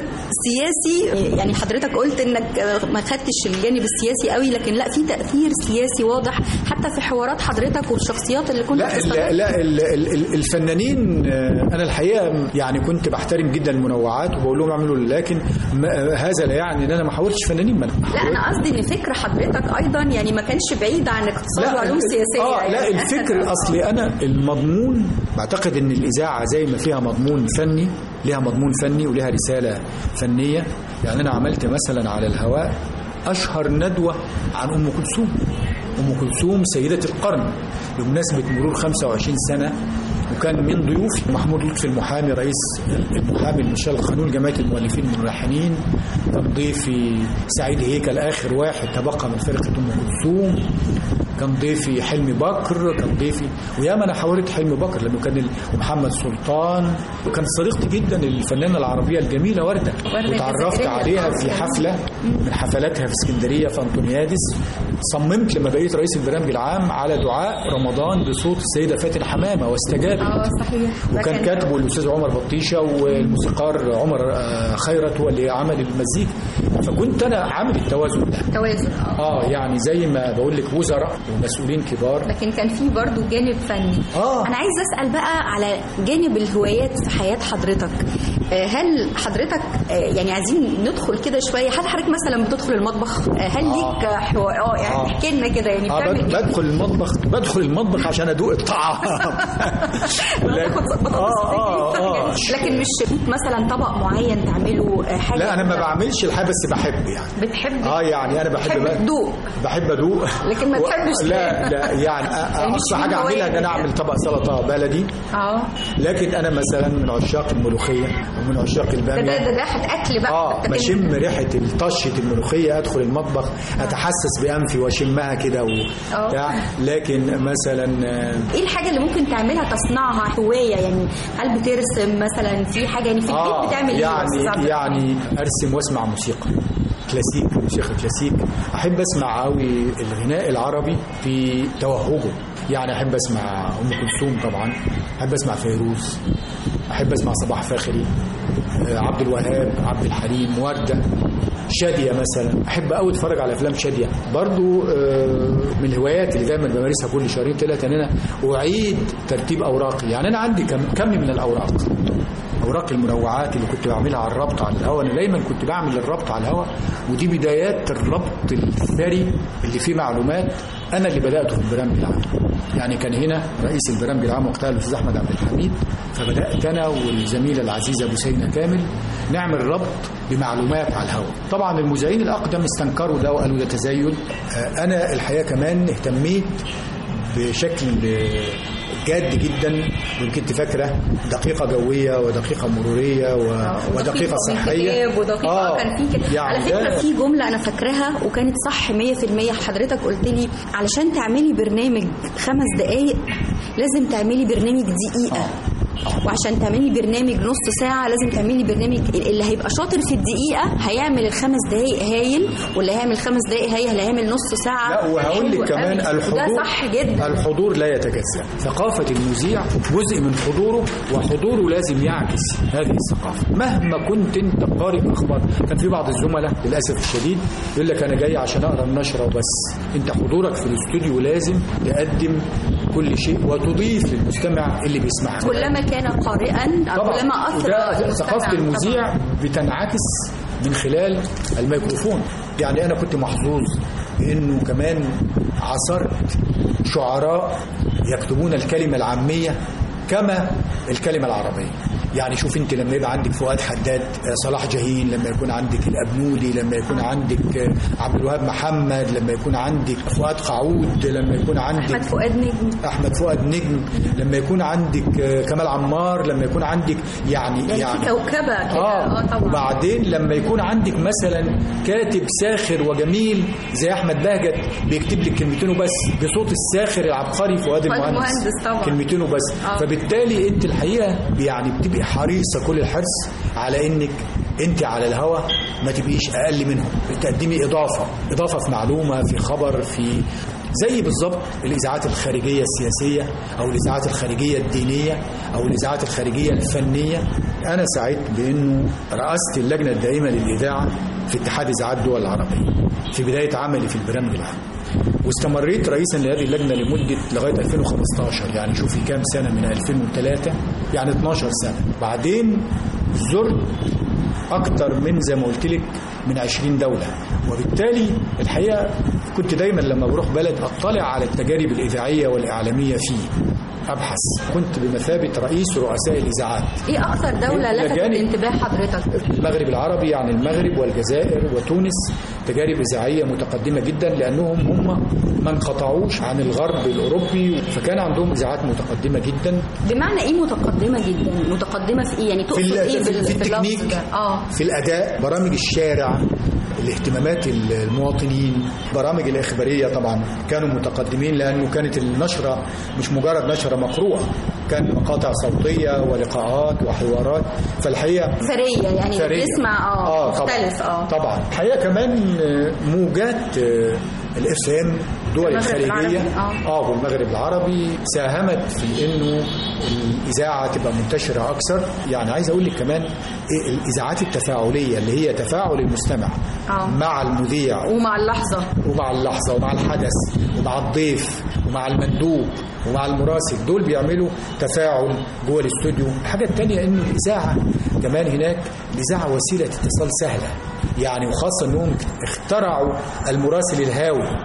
سياسي يعني حضرتك قلت انك ما خدتش الجانب السياسي قوي لكن لا في تاثير سياسي واضح حتى في حوارات حضرتك والشخصيات اللي كنت لا لا, لا ال- ال- ال- الفنانين آه، انا الحقيقه يعني كنت بحترم جدا المنوعات وبقول لهم اعملوا لكن ما- هذا لا يعني ان انا ما حاولتش فنانين ما أنا لا انا قصدي ان فكر حضرتك ايضا يعني ما كانش بعيد عن اقتصاد وعلوم سياسيه اه يعني. لا الفكر اصلي انا المضمون بعتقد ان الاذاعه زي ما فيها مضمون فني ليها مضمون فني وليها رساله فنيه يعني انا عملت مثلا على الهواء اشهر ندوه عن ام كلثوم ام كلثوم سيده القرن بمناسبه مرور 25 سنه وكان من ضيوفي محمود لطفي المحامي رئيس المحامي المشال القانون جمعيه المؤلفين والملحنين كان ضيفي سعيد هيكل اخر واحد تبقى من فرقه ام كلثوم كان ضيفي حلمي بكر كان ضيفي وياما انا حاورت حلمي بكر لانه كان ال- ومحمد سلطان وكانت صديقتي جدا الفنانه العربيه الجميله ورده وردة وتعرفت الجزائرية عليها في طبعاً. حفله من حفلاتها في اسكندريه في انطونيادس صممت لما بقيت رئيس البرنامج العام على دعاء رمضان بصوت السيده فاتن حمامه واستجابت اه صحيح ده وكان كان- كاتبه الاستاذ عمر بطيشه والموسيقار عمر آه، خيرت هو اللي عمل المزيكا فكنت انا عامل التوازن ده توازن اه اه يعني زي ما بقول لك وزراء ومسؤولين كبار لكن كان في برضو جانب فني آه. انا عايز اسال بقى على جانب الهوايات في حياه حضرتك آه، هل حضرتك آه، يعني عايزين ندخل كده شويه هل حضرتك مثلا بتدخل المطبخ آه، هل ليك حوار اه يعني آه. احكي لنا كده يعني اه بتعمل بد- ايه بدخل المطبخ بدخل المطبخ عشان ادوق الطعام بتاخد بطاطس آه، آه، آه. لكن مش مثلا طبق معين تعمله آه، حاجه لا انا ما كده بعملش الحاجه بس بحب يعني بتحب اه يعني انا بحب بتحب بقى- تدوق بحب ادوق لكن ما و- تحبش لا لا يعني يعني مش اقصى من حاجه اعملها ان انا هوايتك اعمل طبق سلطه بلدي اه لكن انا مثلا من عشاق الملوخيه ومن عشاق ده الباميه ده ده, ده اكل بقى اه أنت بشم ريحه طشه الملوخيه ادخل المطبخ اتحسس بانفي واشمها كده آه. وبتاع لكن مثلا آه، ايه الحاجه اللي ممكن تعملها تصنعها هوايه يعني هل بترسم مثلا في حاجه يعني في البيت بتعمل ايه يا أستاذ عبد يعني الرحمن؟ يعني ارسم واسمع موسيقى كلاسيك موسيقى كلاسيك احب اسمع قوي الغناء العربي في توهجه يعني احب اسمع ام كلثوم طبعا احب اسمع فيروز احب اسمع صباح فاخري آه، عبد الوهاب عبد الحليم ورده شاديه مثلا احب قوي اتفرج على افلام شاديه برضو آه، من الهوايات اللي دايما بمارسها كل شهرين ثلاثه ان انا اعيد ترتيب اوراقي يعني انا عندي كم كم من الاوراق اوراق المنوعات اللي كنت بعملها على الربط على الهواء انا دايما كنت بعمل الربط على الهواء ودي بدايات الربط الثري اللي فيه معلومات انا اللي بداته في البرامج العام يعني كان هنا رئيس البرامج العام وقتها الاستاذ احمد عبد الحميد فبدات انا والزميله العزيزه ابو سيدنا كامل نعمل ربط بمعلومات على الهواء طبعا المذيعين الاقدم استنكروا ده وقالوا ده تزايد آه، انا الحقيقه كمان اهتميت بشكل جاد جدا يمكن انت فاكره دقيقه جويه ودقيقه مروريه و... ودقيقه صحيه وانتجاب ودقيقة آه كان في كده يعني على فكرة ده- في جملة أنا فاكراها وكانت صح 100% حضرتك قلت لي علشان تعملي برنامج خمس دقايق لازم تعملي برنامج دقيقة وعشان تعملي برنامج نص ساعة لازم تعملي برنامج اللي هيبقى شاطر في الدقيقة هيعمل الخمس دقايق هايل واللي هيعمل خمس دقايق هايل اللي هيعمل نص ساعة لا وهقول حلو لك كمان قوي. الحضور وده صح جدا الحضور لا يتجزأ ثقافة المذيع جزء من حضوره وحضوره لازم يعكس هذه الثقافة مهما كنت انت قارئ اخبار كان في بعض الزملاء للاسف الشديد يقول لك انا جاي عشان اقرا النشرة وبس انت حضورك في الاستوديو لازم تقدم كل شيء وتضيف للمستمع اللي بيسمعك كلما كان قارئا أو طبعا كلما أثر وده المستمع ثقافة طبعاً. المذيع بتنعكس من خلال الميكروفون يعني أنا كنت محظوظ بأنه كمان عصرت شعراء يكتبون الكلمة العامية كما الكلمة العربية يعني شوف انت لما يبقى عندك فؤاد حداد آه، صلاح جاهين لما يكون عندك الابنودي لما يكون عندك آه، عبد الوهاب محمد لما يكون عندك فؤاد قعود لما يكون عندك أحمد فؤاد نجم احمد فؤاد نجم لما يكون عندك آه، كمال عمار لما يكون عندك يعني يعني في كوكبة كده اه اه طبعا وبعدين لما يكون عندك مثلا كاتب ساخر وجميل زي احمد بهجت بيكتب لك كلمتين وبس بصوت الساخر العبقري فؤاد المهندس المهندس طبعا. كلمتين وبس آه. فبالتالي انت الحقيقه يعني بتبقي حريصه كل الحرص على انك انت على الهوا ما تبقيش اقل منهم بتقدمي اضافه اضافه في معلومه في خبر في زي بالظبط الاذاعات الخارجيه السياسيه او الاذاعات الخارجيه الدينيه او الاذاعات الخارجيه الفنيه انا سعدت بانه رأست اللجنه الدائمه للاذاعه في اتحاد اذاعات الدول العربيه في بدايه عملي في البرنامج العام واستمريت رئيسا لهذه اللجنه لمده لغايه 2015 يعني شوفي كام سنه من 2003 يعني 12 سنه بعدين زرت اكتر من زي ما قلت لك من 20 دوله وبالتالي الحقيقه كنت دايما لما بروح بلد اطلع على التجارب الاذاعيه والاعلاميه فيه ابحث كنت بمثابه رئيس رؤساء الاذاعات ايه اكثر دولة لفتت الأجانب. انتباه حضرتك؟ المغرب العربي يعني المغرب والجزائر وتونس تجارب إذاعية متقدمة جدا لأنهم هم ما انقطعوش عن الغرب الأوروبي فكان عندهم إذاعات متقدمة جدا بمعنى ايه متقدمة جدا؟ متقدمة في ايه؟ يعني في, تقصد ال- ايه في, بال- في باللفظ التكنيك ده؟ اه في الأداء برامج الشارع الاهتمامات المواطنين برامج الإخبارية طبعا كانوا متقدمين لأنه كانت النشرة مش مجرد نشرة مقروءة كان مقاطع صوتية ولقاءات وحوارات فالحقيقة ثرية يعني ثرية. بتسمع اه, طبعا مختلف اه طبعا الحقيقه كمان آه، موجات الاف ام الدول المغرب الخارجيه العربي، آه. اه والمغرب العربي ساهمت في انه الاذاعه تبقى منتشره اكثر يعني عايز اقول لك كمان إيه الاذاعات التفاعليه اللي هي تفاعل المستمع آه. مع المذيع ومع اللحظة ومع اللحظة ومع الحدث ومع الضيف ومع المندوب ومع المراسل دول بيعملوا تفاعل جوه الاستوديو الحاجة التانية انه الإذاعة كمان هناك الإذاعة وسيلة اتصال سهلة يعني وخاصة انهم اخترعوا المراسل الهاوي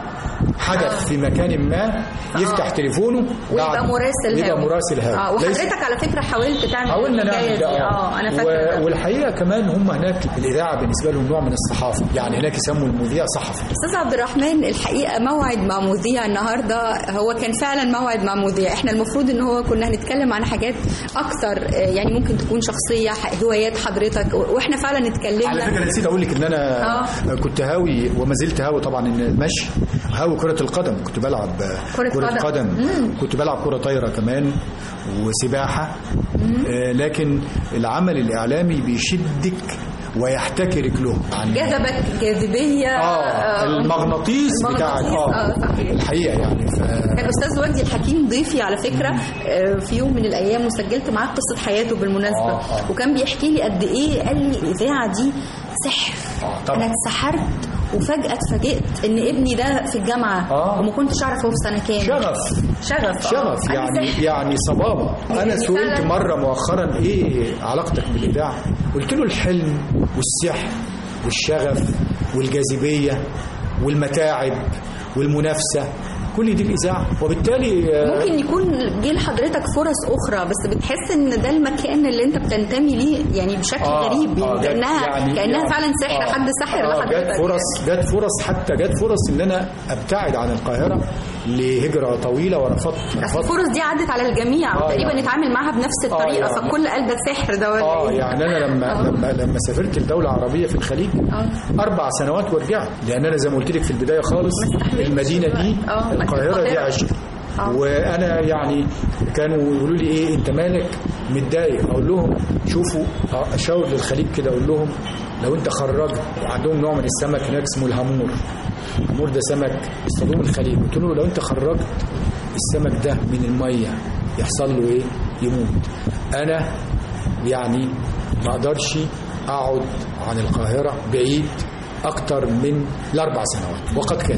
حدث في مكان ما يفتح تليفونه ويبقى بعد- مراسل ويبقى هاوي. مراسل هاوي اه ليس- وحضرتك على فكرة حاولت تعمل حاولنا الحكاية نعمل دي. ده اه انا فاكرة و... ده. والحقيقه كمان هم هناك الاذاعه بالنسبه لهم نوع من الصحافه يعني هناك يسموا المذيع صحفي استاذ عبد الرحمن الحقيقه موعد مع مذيع النهارده هو كان فعلا موعد مع مذيع احنا المفروض ان هو كنا هنتكلم عن حاجات اكثر آه، يعني ممكن تكون شخصيه ح- هوايات حضرتك و- واحنا فعلا على اتكلمنا فكره نسيت اقول لك ان انا آه. كنت هاوي وما زلت هاوي طبعا ان المشي هاوي كره القدم كنت بلعب كرة كره قدم. قدم مم. كنت بلعب كره طايره كمان وسباحه آه، لكن العمل الاعلامي بيشدك ويحتكرك له يعني جذبك جاذبيه اه المغناطيس بتاعك المغناطيس، اه صحيح. الحقيقه يعني ف... كان استاذ وجدي الحكيم ضيفي على فكره آه، في يوم من الايام وسجلت معاه قصه حياته بالمناسبه آه، آه. وكان بيحكي لي قد ايه قال لي الاذاعه دي سحر طبعاً. انا اتسحرت وفجاه اتفاجئت ان ابني ده في الجامعه آه. وما كنتش اعرف هو في سنه كام شغف شغف آه. شغف قال لي يعني سحر. يعني صبابه انا يعني سئلت فعلاً. مره مؤخرا ايه علاقتك بالاذاعه قلت له الحلم والسحر والشغف والجاذبيه والمتاعب والمنافسه كل دي الاذاعه وبالتالي آه، ممكن يكون جه لحضرتك فرص اخرى بس بتحس ان ده المكان اللي انت بتنتمي ليه يعني بشكل آه، غريب آه، جت- كانها يعني- كانها يعني- فعلا سحر آه، حد سحر آه، لحضرتك جت فرص جت فرص حتى جت فرص ان انا ابتعد عن القاهره لهجره طويله ورفضت بس رفضت الفرص دي عدت على الجميع آه، وتقريبا يعني- نتعامل معاها بنفس الطريقه يعني- فكل قلبك سحر ده ولا اه إيه؟ يعني انا لما آه. لما لما سافرت لدوله عربيه في الخليج آه. اربع سنوات ورجعت لان انا زي ما قلت لك في البدايه خالص المدينه دي آه، القاهره دي القاهرة. عشق آه. وانا يعني كانوا يقولوا لي ايه انت مالك متضايق اقول لهم شوفوا آه، اشاور للخليج كده اقول لهم لو انت خرجت عندهم نوع من السمك هناك اسمه الهامور الهامور ده سمك بيصطادوه من الخليج قلت له لو انت خرجت السمك ده من الميه يحصل له ايه يموت انا يعني ما اقدرش اقعد عن القاهره بعيد اكتر من الاربع سنوات وقد كان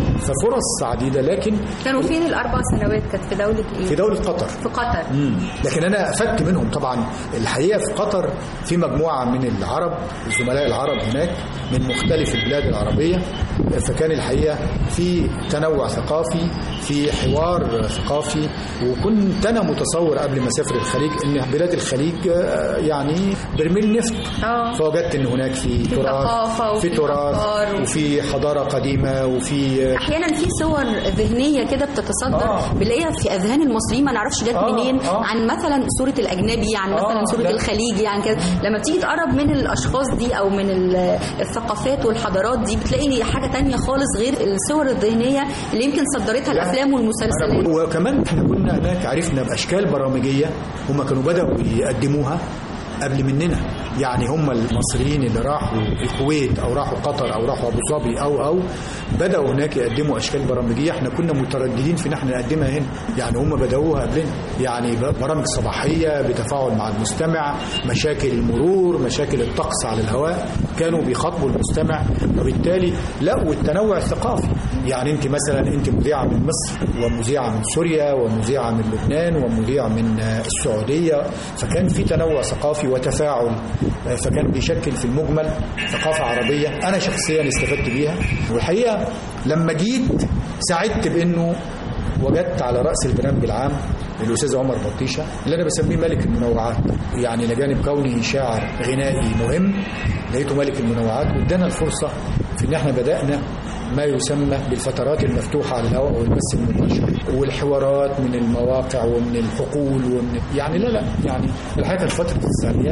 ففرص عديده لكن كانوا فين الاربع سنوات كانت في دوله ايه؟ في دوله قطر في قطر مم. لكن انا افدت منهم طبعا الحقيقه في قطر في مجموعه من العرب الزملاء العرب هناك من مختلف البلاد العربيه فكان الحقيقه في تنوع ثقافي في حوار ثقافي وكنت انا متصور قبل ما اسافر الخليج ان بلاد الخليج آه، يعني برميل نفط اه فوجدت ان هناك في في تراث ثقافة في وفي تراث أفكار. وفي حضاره قديمه وفي احيانا في صور ذهنيه كده بتتصدر آه. بنلاقيها في اذهان المصريين ما نعرفش جت آه، منين آه. عن مثلا صوره الاجنبي عن مثلا آه، صوره لا. الخليجي عن كده لما بتيجي تقرب من الاشخاص دي او من ال- الثقافات والحضارات دي بتلاقي حاجه تانية خالص غير الصور الذهنيه اللي يمكن صدرتها لا. الافلام والمسلسلات أنا بقول- وكمان احنا كنا هناك عرفنا باشكال برامجيه هم كانوا بداوا يقدموها قبل مننا يعني هم المصريين اللي راحوا الكويت او راحوا قطر او راحوا ابو ظبي او او بداوا هناك يقدموا اشكال برامجيه احنا كنا مترددين في ان احنا نقدمها هنا يعني هم بداوها قبلنا يعني ب- برامج صباحيه بتفاعل مع المستمع مشاكل المرور مشاكل الطقس على الهواء كانوا بيخاطبوا المستمع وبالتالي لقوا التنوع الثقافي يعني انت مثلا انت مذيعه من مصر ومذيعه من سوريا ومذيعه من لبنان ومذيعه من آه، السعوديه فكان في تنوع ثقافي وتفاعل آه، فكان بيشكل في المجمل ثقافه عربيه انا شخصيا استفدت بيها والحقيقه لما جيت سعدت بانه وجدت على راس البرنامج العام الاستاذ عمر بطيشه اللي انا بسميه ملك المنوعات يعني لجانب كونه شاعر غنائي مهم لقيته ملك المنوعات وادانا الفرصه في ان احنا بدانا ما يسمى بالفترات المفتوحه على الهواء والبث المباشر والحوارات من المواقع ومن الحقول ومن يعني لا لا يعني الحقيقه كانت فتره التسعينيات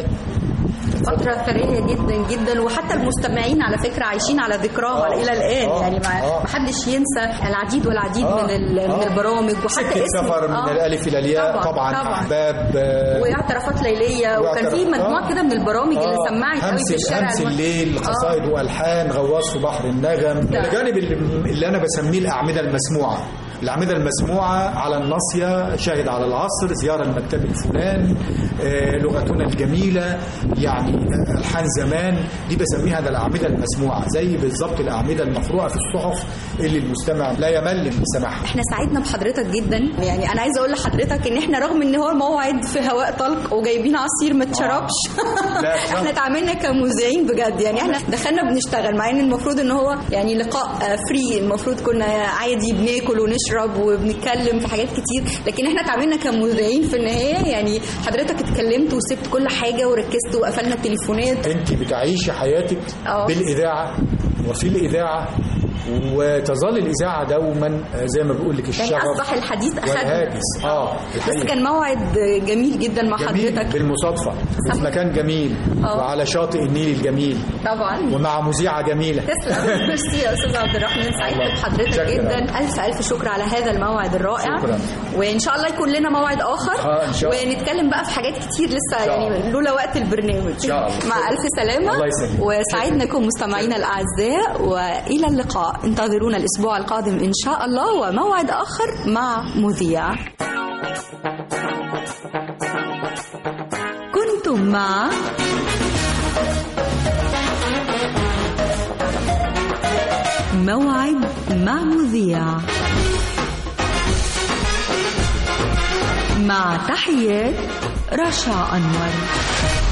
فترة ثرية جدا جدا وحتى المستمعين على فكرة عايشين على ذكراها آه. إلى الآن آه. يعني ما آه. ما حدش ينسى العديد والعديد آه. من ال- من آه. البرامج وحتى سكة اسم سفر من آه. الالف الى الياء طبعا طبعا, طبعا احباب آه، واعترافات ليلية وكان في واعتراف- مجموعة آه. كده من البرامج اللي آه، سمعت قوي همس في الشارع همس المصري. الليل آه. قصائد والحان غواص في بحر النغم نعم. الجانب اللي, اللي انا بسميه الاعمده المسموعه الأعمدة المسموعة على الناصية شاهد على العصر زيارة المكتب الفلان آه، لغتنا الجميلة يعني آه، ألحان زمان دي بسميها ده الأعمدة المسموعة زي بالظبط الأعمدة المقروءة في الصحف اللي المستمع لا يمل من سماعها احنا سعدنا بحضرتك جدا يعني انا عايزه اقول لحضرتك ان احنا رغم ان هو موعد في هواء طلق وجايبين عصير ما اتشربش لا، احنا اتعاملنا كمذيعين بجد يعني احنا دخلنا بنشتغل مع ان المفروض ان هو يعني لقاء آه، فري المفروض كنا عادي بناكل ونشرب وبنتكلم في حاجات كتير لكن احنا اتعاملنا كمذيعين في النهايه يعني حضرتك اتكلمت وسبت كل حاجه وركزت وقفلنا التليفونات انت بتعيشي حياتك آه. بالاذاعه وفي الاذاعه وتظل الاذاعه دوما آه، زي ما بقول لك الشغف يعني اصبح الحديث اخذ والهاجس اه بس الحقيقة. كان موعد جميل جدا مع جميل حضرتك بالمصادفه في مكان جميل آه. وعلى شاطئ النيل الجميل طبعا ومع مذيعه جميله تسلم ميرسي يا استاذ عبد الرحمن سعيد بحضرتك شكراً. جدا الف الف شكر على هذا الموعد الرائع شكراً. وان شاء الله يكون لنا موعد اخر آه، إن شاء الله. ونتكلم بقى في حاجات كتير لسه شاء يعني الله. لولا وقت البرنامج إن شاء الله. مع الف سلامه الله يسلمك. وسعدنا بكم مستمعينا الاعزاء والى اللقاء انتظرونا الاسبوع القادم ان شاء الله وموعد اخر مع مذيع كنتم مع موعد مع مذيع مع تحيات رشا أنور